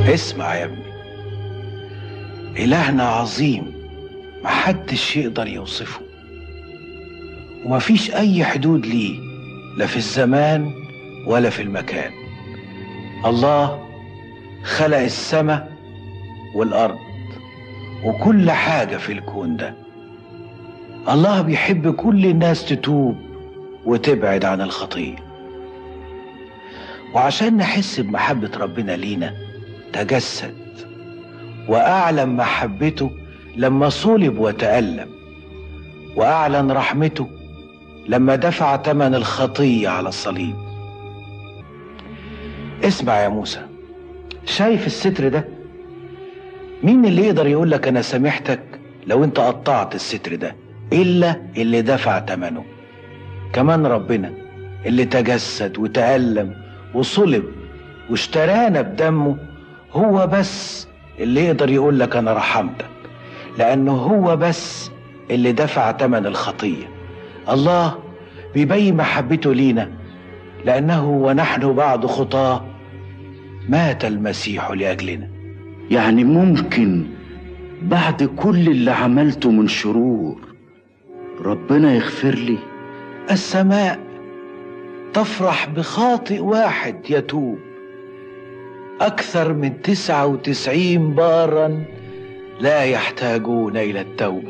اسمع يا ابني إلهنا عظيم محدش يقدر يوصفه ومفيش أي حدود ليه لا في الزمان ولا في المكان الله خلق السماء والأرض وكل حاجة في الكون ده الله بيحب كل الناس تتوب وتبعد عن الخطية وعشان نحس بمحبة ربنا لينا تجسد وأعلن محبته لما صلب وتألم وأعلن رحمته لما دفع ثمن الخطية على الصليب اسمع يا موسى شايف الستر ده مين اللي يقدر يقول لك انا سامحتك لو انت قطعت الستر ده الا اللي دفع ثمنه كمان ربنا اللي تجسد وتألم وصلب واشترانا بدمه هو بس اللي يقدر يقول لك انا رحمتك لانه هو بس اللي دفع ثمن الخطيه الله بيبين محبته لينا لانه ونحن بعد خطاه مات المسيح لاجلنا يعني ممكن بعد كل اللي عملته من شرور ربنا يغفر لي السماء تفرح بخاطئ واحد يتوب أكثر من تسعة وتسعين بارا لا يحتاجون إلى التوبة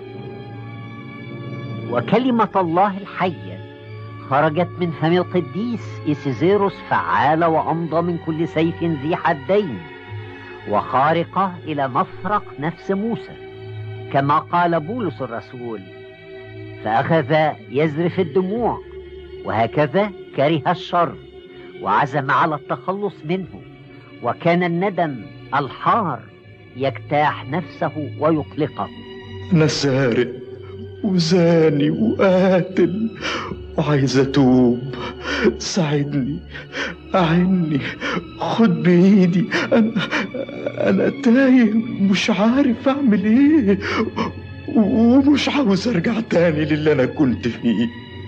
وكلمة الله الحية خرجت من فم القديس إيسيزيروس فعالة وأمضى من كل سيف ذي حدين وخارقة إلى مفرق نفس موسى كما قال بولس الرسول فأخذ يزرف الدموع وهكذا كره الشر وعزم على التخلص منه وكان الندم الحار يجتاح نفسه ويطلقه أنا سارق وزاني وقاتل وعايز أتوب ساعدني أعني خد بإيدي أنا أنا تايه مش عارف أعمل إيه ومش عاوز أرجع تاني للي أنا كنت فيه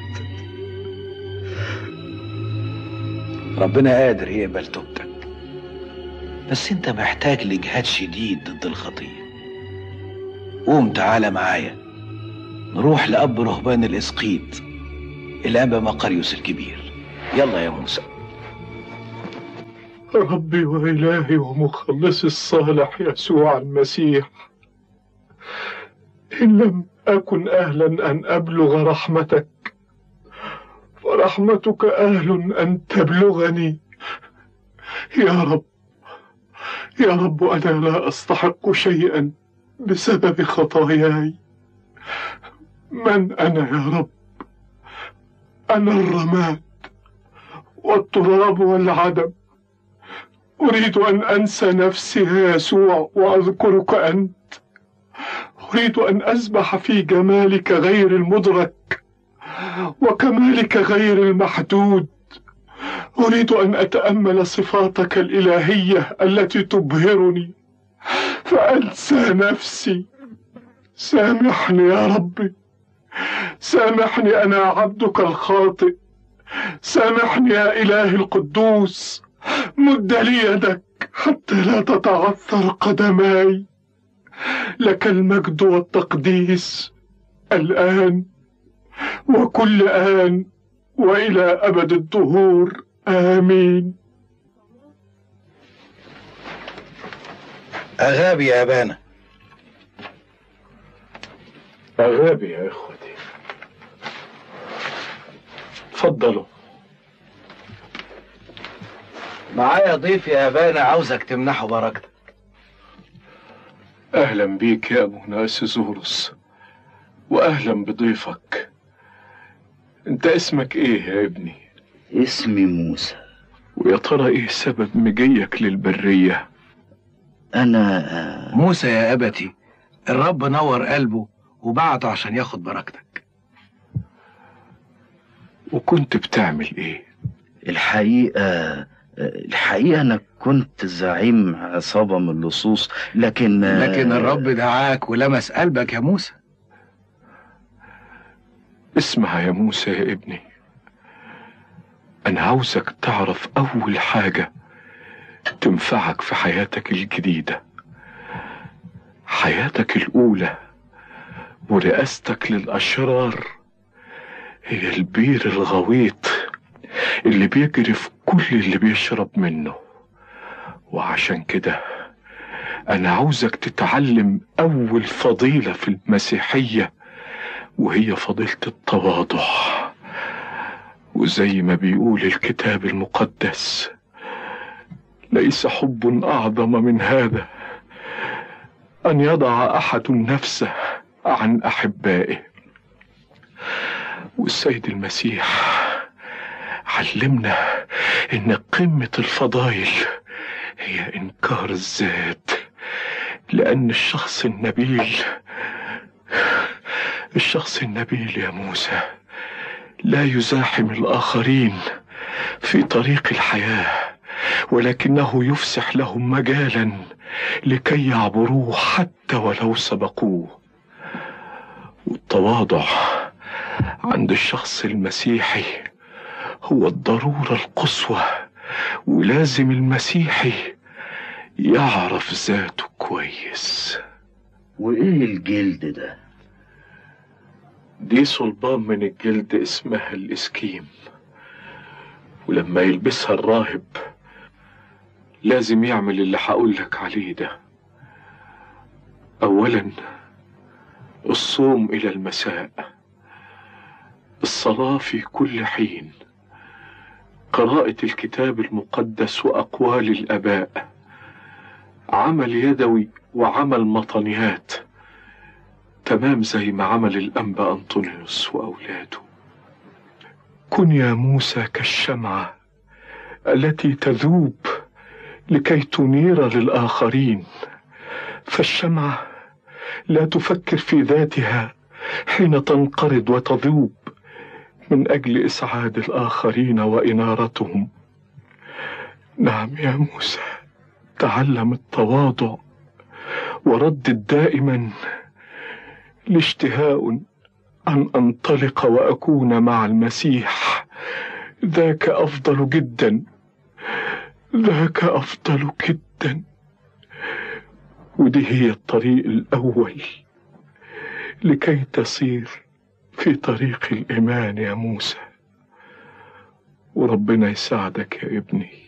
ربنا قادر يقبل توبتك بس انت محتاج لجهاد شديد ضد الخطية قوم تعالى معايا نروح لأب رهبان الإسقيط الأنبا مقريوس الكبير يلا يا موسى ربي وإلهي ومخلصي الصالح يسوع المسيح إن لم أكن أهلا أن أبلغ رحمتك فرحمتك أهل أن تبلغني يا رب يا رب أنا لا أستحق شيئا بسبب خطاياي من أنا يا رب أنا الرماد والتراب والعدم أريد أن أنسى نفسي يا يسوع وأذكرك أنت أريد أن أسبح في جمالك غير المدرك وكمالك غير المحدود أريد أن أتأمل صفاتك الإلهية التي تبهرني فأنسى نفسي سامحني يا ربي سامحني أنا عبدك الخاطئ سامحني يا إله القدوس مد لي يدك حتى لا تتعثر قدماي لك المجد والتقديس الآن وكل آن وإلى أبد الدهور آمين أغابي يا أبانا أغابي يا إخوتي تفضلوا معايا ضيف يا أبانا عاوزك تمنحه بركتك أهلا بيك يا أبونا سيزورس وأهلا بضيفك أنت اسمك إيه يا ابني؟ اسمي موسى ويا ترى إيه سبب مجيك للبرية؟ أنا موسى يا أبتي الرب نور قلبه وبعته عشان ياخد بركتك وكنت بتعمل إيه؟ الحقيقة الحقيقة أنا كنت زعيم عصابة من اللصوص لكن لكن الرب دعاك ولمس قلبك يا موسى اسمع يا موسى يا ابني أنا عاوزك تعرف أول حاجة تنفعك في حياتك الجديدة حياتك الأولى ورئاستك للأشرار هي البير الغويط اللي بيجري في كل اللي بيشرب منه وعشان كده أنا عاوزك تتعلم أول فضيلة في المسيحية وهي فضيلة التواضع وزي ما بيقول الكتاب المقدس ليس حب أعظم من هذا أن يضع أحد نفسه عن أحبائه والسيد المسيح علمنا إن قمة الفضائل هي إنكار الذات لأن الشخص النبيل الشخص النبيل يا موسى لا يزاحم الآخرين في طريق الحياة ولكنه يفسح لهم مجالا لكي يعبروه حتى ولو سبقوه والتواضع عند الشخص المسيحي هو الضرورة القصوى ولازم المسيحي يعرف ذاته كويس وايه الجلد ده دي صلبان من الجلد اسمها الاسكيم ولما يلبسها الراهب لازم يعمل اللي هقولك عليه ده اولا الصوم الى المساء الصلاه في كل حين قراءه الكتاب المقدس واقوال الاباء عمل يدوي وعمل مطنيات تمام زي ما عمل الأنبا أنطونيوس وأولاده كن يا موسى كالشمعة التي تذوب لكي تنير للآخرين فالشمعة لا تفكر في ذاتها حين تنقرض وتذوب من أجل إسعاد الآخرين وإنارتهم نعم يا موسى تعلم التواضع وردد دائما الاشتهاء أن أنطلق وأكون مع المسيح ذاك أفضل جدا ذاك أفضل جدا ودي هي الطريق الأول لكي تصير في طريق الإيمان يا موسى وربنا يساعدك يا ابني